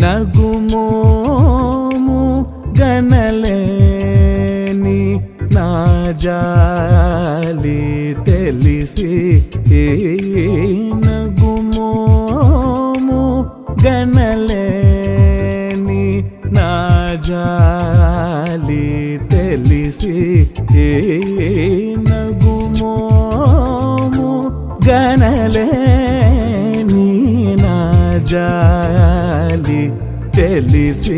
నగుమోము గనలేని నా జాలి తెలిసి నగుమోము గనలేని నా జాలి తెలిసి నగుమోము గనలేని నా జాలి తెలిసి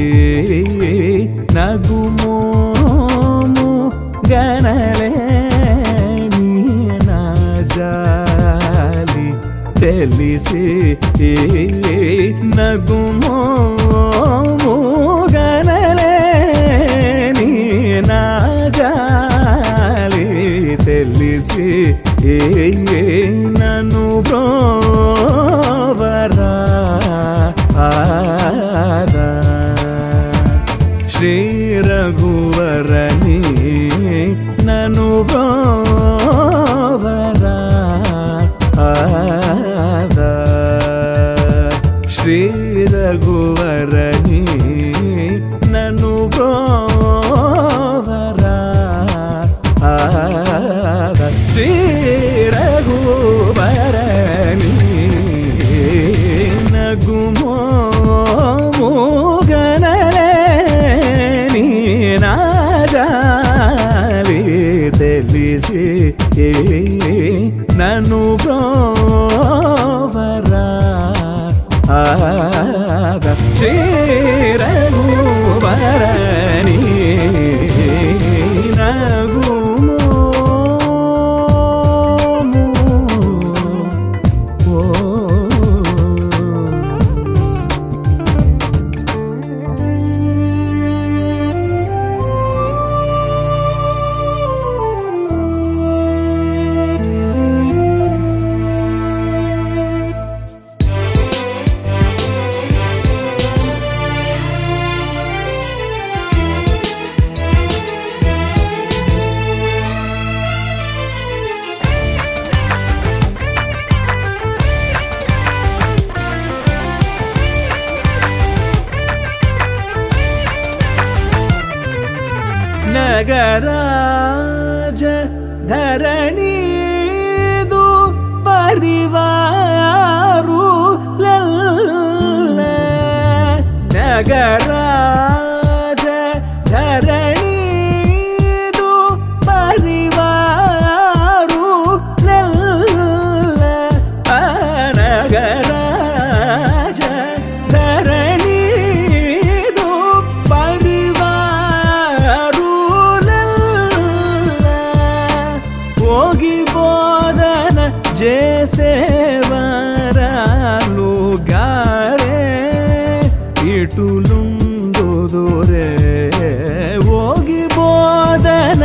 నగుమోము గనలేని నా జాలి తెలిసి నగుమోము గనలేని నా జాలి తెలిసి నన్ను బ్రోవరా ఆదా శ్రీ రఘువరని నను బ్రోవరా ఆదా శ్రీ రఘువరని నను బ్రోవరా ఆదా శ్రీ రఘువరని నగుమో గనలేని నాజాలి తెలిసి నన్ను బ్రోవరా ఆద చేరగువరని నగుమో ನಗರಾಜ ಧರಣಿದು ಪರಿವಾರು ಲಲ್ಲ ನಗರಾಜ ಧರಣಿದು ಪರಿವಾರು ಲಲ್ಲ ಆ ನಗರಾಜ ಧರಣಿದು ಪರಿವಾರು ಹೋಗಿ ಬೋಧನ చేసేవారాలు గారే ఇటులుందుదురే ఓగి బోధన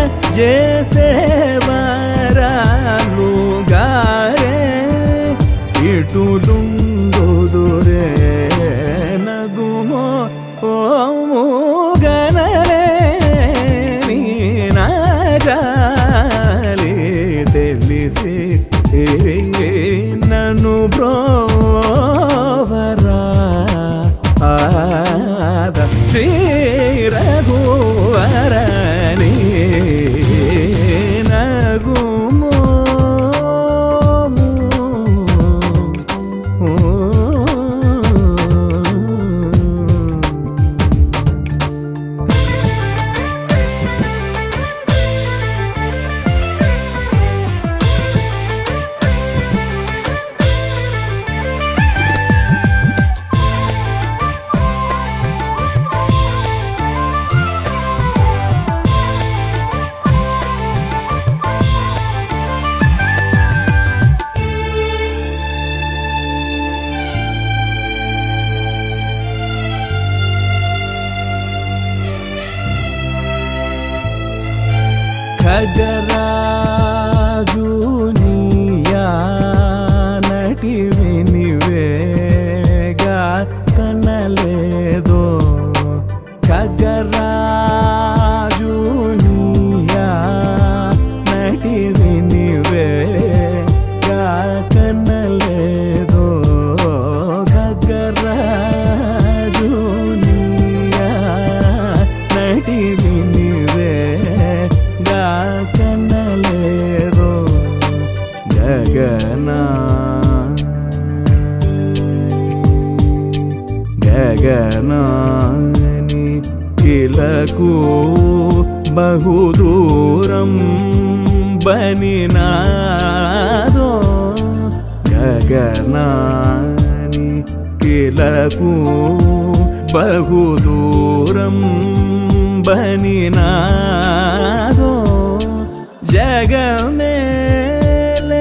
చేసేవారాలు గారే ఇటులుందుదురే నగుమో ఓము గనలే నీ నాజాలి తెలిసి నన్ను బ్రోవరా ఆద శ్రీరఘువరని నగుమో గగనా గగనాని కిలకు బహుదూరం బనినాదో గగనాని కిలకు బహుదూరం బనినాదో జగమేలే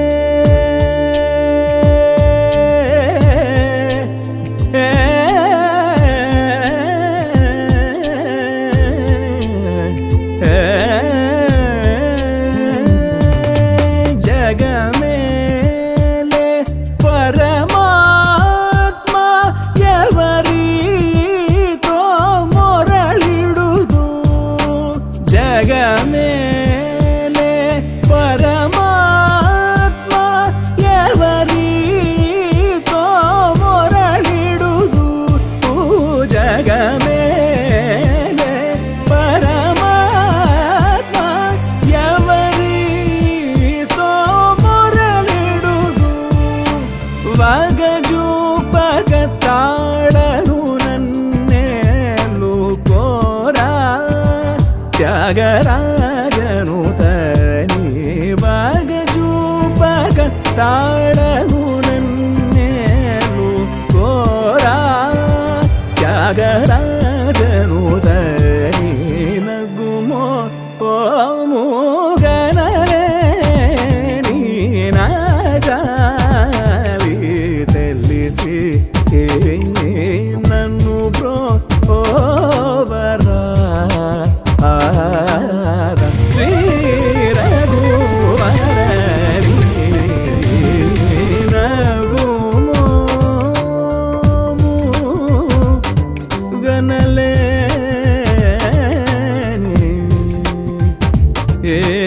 జగమేలే పరమాత్మ ఎవరితో మొరళిడుదు జగమేలే పరమాత్మ ఎవరితో మొరళిడుదు జగమేలే పరమాత్మ ఎవరితో మొరలిడుదు వగజూపగ తాళను నన్నేలు కోరా త్యాగరాజను తని వగజూపగ తాళను నన్నేలు కోరా త్యాగరాజను తని నగుమో ఓము గనలే నీ నాజావి తెలిసి నన్ను బ్రో ఓవరా ఆర శ్రీ రఘువరని నగుమోము గనలేని ఏ